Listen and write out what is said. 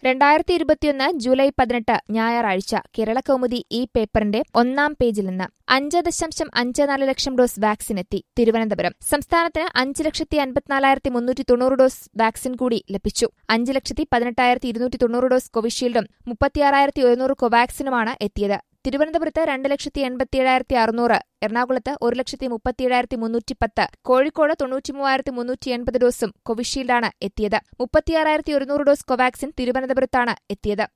രണ്ടായിരത്തി ഇരുപത്തിയൊന്ന് ജൂലൈ പതിനെട്ട് ഞായറാഴ്ച കേരളകൗമുദി ഈ പേപ്പറിന്റെ ഒന്നാം പേജിൽ നിന്ന് അഞ്ച് ദശാംശം അഞ്ച് നാല് ലക്ഷം ഡോസ് വാക്സിൻ എത്തി തിരുവനന്തപുരം സംസ്ഥാനത്തിന് അഞ്ച് ലക്ഷത്തി അൻപത്തിനാലായിരത്തി മുന്നൂറ്റി തൊണ്ണൂറ് ഡോസ് വാക്സിൻ കൂടി ലഭിച്ചു അഞ്ച് ലക്ഷത്തി പതിനെട്ടായിരത്തി ഇരുന്നൂറ്റി തൊണ്ണൂറ് ഡോസ് കോവിഷീൽഡും മുപ്പത്തിയാറായിരത്തി ഒരുന്നൂറ് കോവാക്സിനുമാണ് എത്തിയത് തിരുവനന്തപുരത്ത് രണ്ട് ലക്ഷത്തി എൺപത്തിയേഴായിരത്തി അറുന്നൂറ് എറണാകുളത്ത് ഒരു ലക്ഷത്തി മുപ്പത്തിയേഴായിരത്തി മുന്നൂറ്റി പത്ത് കോഴിക്കോട് തൊണ്ണൂറ്റി മൂവായിരത്തി മുന്നൂറ്റി എൺപത് ഡോസും കോവിഷീൽഡാണ് എത്തിയത് മുപ്പത്തിയാറായിരത്തി ഒരുന്നൂറ് ഡോസ് കോവാക്സിൻ തിരുവനന്തപുരത്താണ് എത്തിയത്